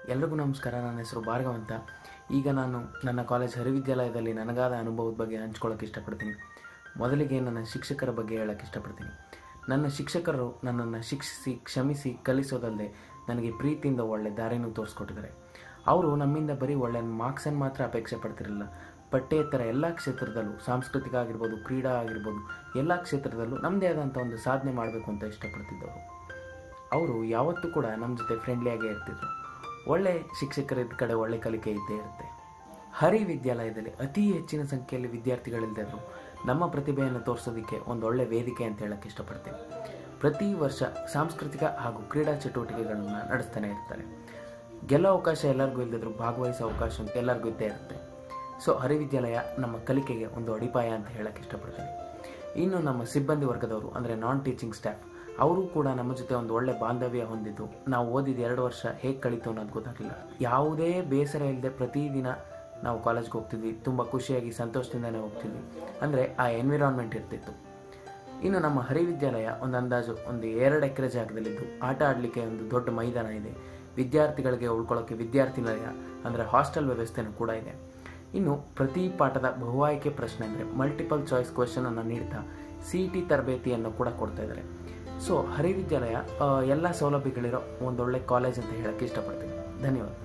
ಎಲ್ರಿಗೂ ನಮಸ್ಕಾರ ನನ್ನ ಹೆಸರು ಭಾರ್ಗವ್ ಅಂತ ಈಗ ನಾನು ನನ್ನ ಕಾಲೇಜ್ ಹರಿವಿದ್ಯಾಲಯದಲ್ಲಿ ನನಗಾದ ಅನುಭವದ ಬಗ್ಗೆ ಹಂಚ್ಕೊಳ್ಳೋಕೆ ಇಷ್ಟಪಡ್ತೀನಿ ಮೊದಲಿಗೆ ನನ್ನ ಶಿಕ್ಷಕರ ಬಗ್ಗೆ ಹೇಳೋಕ್ಕೆ ಇಷ್ಟಪಡ್ತೀನಿ ನನ್ನ ಶಿಕ್ಷಕರು ನನ್ನನ್ನು ಶಿಕ್ಷಿಸಿ ಕ್ಷಮಿಸಿ ಕಲಿಸೋದಲ್ಲದೆ ನನಗೆ ಪ್ರೀತಿಯಿಂದ ಒಳ್ಳೆ ದಾರಿನೂ ತೋರಿಸ್ಕೊಟ್ಟಿದ್ದಾರೆ ಅವರು ನಮ್ಮಿಂದ ಬರೀ ಒಳ್ಳೆ ಮಾರ್ಕ್ಸನ್ನು ಮಾತ್ರ ಅಪೇಕ್ಷೆ ಪಡ್ತಿರಲಿಲ್ಲ ಪಠ್ಯೇತರ ಎಲ್ಲ ಕ್ಷೇತ್ರದಲ್ಲೂ ಸಾಂಸ್ಕೃತಿಕ ಆಗಿರ್ಬೋದು ಕ್ರೀಡಾ ಆಗಿರ್ಬೋದು ಎಲ್ಲ ಕ್ಷೇತ್ರದಲ್ಲೂ ನಮ್ಮದೇ ಆದಂಥ ಒಂದು ಸಾಧನೆ ಮಾಡಬೇಕು ಅಂತ ಇಷ್ಟಪಡ್ತಿದ್ದವರು ಅವರು ಯಾವತ್ತೂ ಕೂಡ ನಮ್ಮ ಜೊತೆ ಫ್ರೆಂಡ್ಲಿಯಾಗೇ ಇರ್ತಿದ್ರು ಒಳ್ಳೆ ಶಿಕ್ಷಕರಿದ್ದ ಕಡೆ ಒಳ್ಳೆ ಕಲಿಕೆ ಇದ್ದೇ ಇರುತ್ತೆ ಹರಿ ವಿದ್ಯಾಲಯದಲ್ಲಿ ಅತಿ ಹೆಚ್ಚಿನ ಸಂಖ್ಯೆಯಲ್ಲಿ ವಿದ್ಯಾರ್ಥಿಗಳಿಲ್ಲದಿದ್ರು ನಮ್ಮ ಪ್ರತಿಭೆಯನ್ನು ತೋರಿಸೋದಕ್ಕೆ ಒಂದು ಒಳ್ಳೆ ವೇದಿಕೆ ಅಂತ ಹೇಳಕ್ಕೆ ಇಷ್ಟಪಡ್ತೇನೆ ಪ್ರತಿ ವರ್ಷ ಸಾಂಸ್ಕೃತಿಕ ಹಾಗೂ ಕ್ರೀಡಾ ಚಟುವಟಿಕೆಗಳನ್ನು ನಡೆಸ್ತಾನೆ ಇರ್ತಾರೆ ಗೆಲ್ಲೋ ಅವಕಾಶ ಎಲ್ಲರಿಗೂ ಇಲ್ಲದಿದ್ರು ಭಾಗವಹಿಸೋ ಅವಕಾಶ ಎಲ್ಲರಿಗೂ ಇದ್ದೇ ಇರುತ್ತೆ ಸೊ ಹರಿವಿದ್ಯಾಲಯ ನಮ್ಮ ಕಲಿಕೆಗೆ ಒಂದು ಅಡಿಪಾಯ ಅಂತ ಹೇಳಕ್ಕೆ ಇಷ್ಟಪಡ್ತೀನಿ ಇನ್ನು ನಮ್ಮ ಸಿಬ್ಬಂದಿ ವರ್ಗದವರು ಅಂದರೆ ನಾನ್ ಟೀಚಿಂಗ್ ಸ್ಟಾಫ್ ಅವರು ಕೂಡ ನಮ್ಮ ಜೊತೆ ಒಂದು ಒಳ್ಳೆ ಬಾಂಧವ್ಯ ಹೊಂದಿದ್ದು ನಾವು ಓದಿದ ಎರಡು ವರ್ಷ ಹೇಗೆ ಕಳೀತು ಅನ್ನೋದು ಗೊತ್ತಾಗಲಿಲ್ಲ ಯಾವುದೇ ಬೇಸರ ಇಲ್ಲದೆ ಪ್ರತಿದಿನ ನಾವು ಕಾಲೇಜ್ಗೆ ಹೋಗ್ತಿದ್ವಿ ತುಂಬ ಖುಷಿಯಾಗಿ ಸಂತೋಷದಿಂದನೇ ಹೋಗ್ತಿದ್ವಿ ಅಂದರೆ ಆ ಎನ್ವಿರಾನ್ಮೆಂಟ್ ಇರ್ತಿತ್ತು ಇನ್ನು ನಮ್ಮ ಹರಿವಿದ್ಯಾಲಯ ಒಂದು ಅಂದಾಜು ಒಂದು ಎರಡು ಎಕರೆ ಜಾಗದಲ್ಲಿದ್ದು ಆಟ ಆಡಲಿಕ್ಕೆ ಒಂದು ದೊಡ್ಡ ಮೈದಾನ ಇದೆ ವಿದ್ಯಾರ್ಥಿಗಳಿಗೆ ಉಳ್ಕೊಳ್ಳೋಕ್ಕೆ ವಿದ್ಯಾರ್ಥಿ ನಿಲಯ ಅಂದರೆ ಹಾಸ್ಟೆಲ್ ವ್ಯವಸ್ಥೆನೂ ಕೂಡ ಇದೆ ಇನ್ನು ಪ್ರತಿ ಪಾಠದ ಬಹುಆಯ್ಕೆ ಪ್ರಶ್ನೆ ಅಂದರೆ ಮಲ್ಟಿಪಲ್ ಚಾಯ್ಸ್ ಕ್ವೆಶನ್ ಅನ್ನು ನೀಡ್ತಾ ಸಿ ಟಿ ತರಬೇತಿಯನ್ನು ಕೂಡ ಕೊಡ್ತಾ ಇದ್ದಾರೆ ಸೊ ಹರಿವಿದ್ಯಾಲಯ ಎಲ್ಲ ಸೌಲಭ್ಯಗಳಿರೋ ಒಂದೊಳ್ಳೆ ಕಾಲೇಜ್ ಅಂತ ಹೇಳಕ್ಕೆ ಇಷ್ಟಪಡ್ತೀನಿ ಧನ್ಯವಾದ